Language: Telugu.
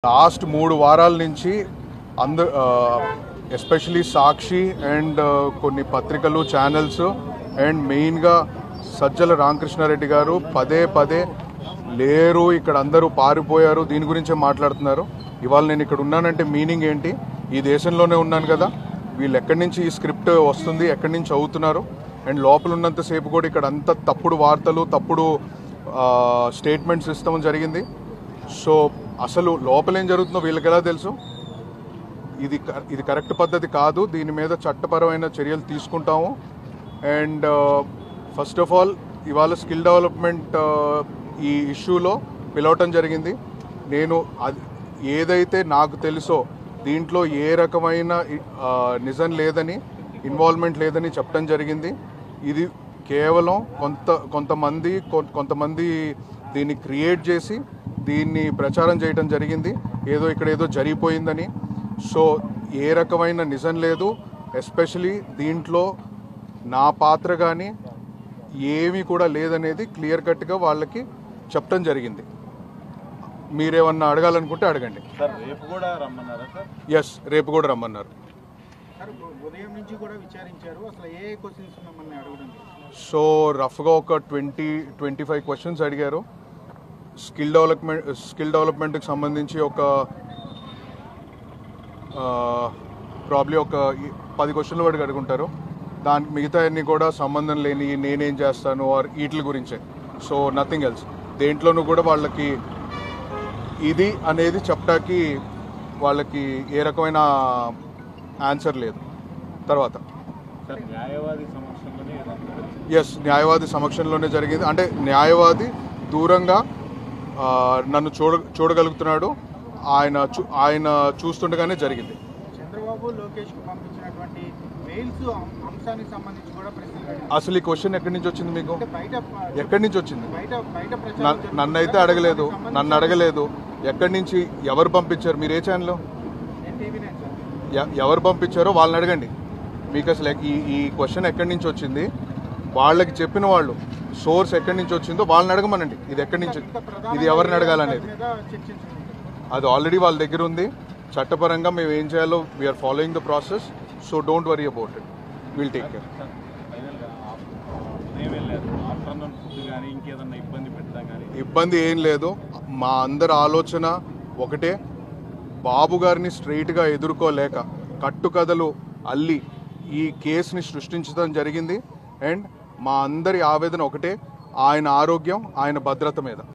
లాస్ట్ మూడు వారాల నుంచి అంద ఎస్పెషలీ సాక్షి అండ్ కొన్ని పత్రికలు ఛానల్స్ అండ్ మెయిన్గా సజ్జల రామకృష్ణారెడ్డి గారు పదే పదే లేరు ఇక్కడ అందరూ పారిపోయారు దీని గురించే మాట్లాడుతున్నారు ఇవాళ నేను ఇక్కడ ఉన్నానంటే మీనింగ్ ఏంటి ఈ దేశంలోనే ఉన్నాను కదా వీళ్ళు ఎక్కడి నుంచి ఈ స్క్రిప్ట్ వస్తుంది ఎక్కడి నుంచి చదువుతున్నారు అండ్ లోపల ఉన్నంతసేపు కూడా ఇక్కడ అంత తప్పుడు వార్తలు తప్పుడు స్టేట్మెంట్స్ ఇస్తామని జరిగింది సో అసలు లోపల ఏం జరుగుతుందో వీళ్ళకి ఎలా తెలుసు ఇది క- ఇది కరెక్ట్ పద్ధతి కాదు దీని మీద చట్టపరమైన చర్యలు తీసుకుంటాము అండ్ ఫస్ట్ ఆఫ్ ఆల్ ఇవాళ స్కిల్ డెవలప్మెంట్ ఈ ఇష్యూలో పిలవటం జరిగింది నేను అది ఏదైతే నాకు తెలుసో దీంట్లో ఏ రకమైన ఆ, నిజం లేదని ఇన్వాల్వ్మెంట్ లేదని చెప్పడం జరిగింది ఇది కేవలం కొంత కొంతమంది కొ- కొంతమంది దీన్ని క్రియేట్ చేసి దీన్ని ప్రచారం చేయడం జరిగింది ఏదో ఇక్కడ ఏదో జరిగిపోయిందని సో ఏ రకమైన నిజం లేదు ఎస్పెషలీ దీంట్లో నా పాత్ర కానీ ఏమీ కూడా లేదనేది క్లియర్ కట్గా వాళ్ళకి చెప్పడం జరిగింది మీరేమన్నా అడగాలనుకుంటే అడగండి సార్ రేపు కూడా రమ్మన్నారా సార్ ఎస్ రేపు కూడా రమ్మన్నారు సార్ ఉదయం నుంచి కూడా విచారించారు అసలు ఏ ఏ క్వశ్చన్స్ మిమ్మల్ని అడగడం లేదు సో రఫ్గా ఒక ట్వంటీ ట్వంటీ ఫైవ్ క్వశ్చన్స్ అడిగారు స్కిల్ డెవలప్మెంట్ స్కిల్ డెవలప్మెంట్కి సంబంధించి ఒక ప్రాబ్లీ ఒక ఈ- పది క్వశ్చన్లు వాడికి అడుగుంటారు దాని మిగతా అన్ని కూడా సంబంధం లేని నేనేం చేస్తాను ఆర్ వీటి గురించే సో నథింగ్ ఎల్స్ దేంట్లోనూ కూడా వాళ్ళకి ఇది అనేది చెప్పడానికి వాళ్ళకి ఏ రకమైన ఆన్సర్ లేదు తర్వాత సార్ న్యాయవాది సమక్షంలోనే ఇదంతా జరిగింది. ఎస్ న్యాయవాది సమక్షంలోనే జరిగింది అంటే న్యాయవాది దూరంగా ఆ, నన్ను చూడ చూడగలుగుతున్నాడు ఆయన చూ ఆయన చూస్తుండగానే జరిగింది చంద్రబాబు లోకేష్ కు పంపించినటువంటి మెయిల్స్ అంశానికి సంబంధించి కూడా ప్రశ్నలు అడిగారు. అసలు ఈ క్వశ్చన్ ఎక్కడి నుంచి వచ్చింది మీకు అంటే బయట ఎక్కడి నుంచి వచ్చింది బయట బయట న- ప్రచారం జరుగుతుంది నన్ను అయితే కదా, అడగలేదు దానికి సంబంధించి నన్ను అడగలేదు ఎక్కడి నుంచి ఎవరు పంపించారు మీరు ఏ ఛానల్ నేను టీవీ నైన్ సార్ ఎవరు పంపించారో వాళ్ళని అడగండి మీకు అసలు ఎక్- ఈ ఈ క్వశ్చన్ ఎక్కడి నుంచి వచ్చింది వాళ్ళకి చెప్పిన వాళ్ళు సోర్స్ ఎక్కడి నుంచి వచ్చిందో వాళ్ళని అడగమనండి ఇది ఎక్కడి నుంచి ఇంకా ప్రధానంగా ఇది ఎవరిని ఏ అడగాలనేది అంశాల మీద చర్చించుకుంటారు అది ఆల్రెడీ వాళ్ళ దగ్గర ఉంది చట్టపరంగా మేము ఏం చేయాలో we're following the process so don't worry about it will take care sir ఫైనల్గా ఆఫ్- ఉదయం వెళ్ళారు ఆఫ్టర్నూన్ ఫుడ్ కానీ ఇంకేదన్నా ఇబ్బంది పెట్టడం కానీ ఇబ్బంది ఏం లేదు మా అందరి ఆలోచన ఒకటే బాబు గారిని స్ట్రైట్గా ఎదుర్కోలేక కట్టుకథలు అల్లి ఈ కేసుని సృష్టించడం జరిగింది అండ్ మా అందరి ఆవేదన ఒకటే ఆయన ఆరోగ్యం ఆయన భద్రత మీద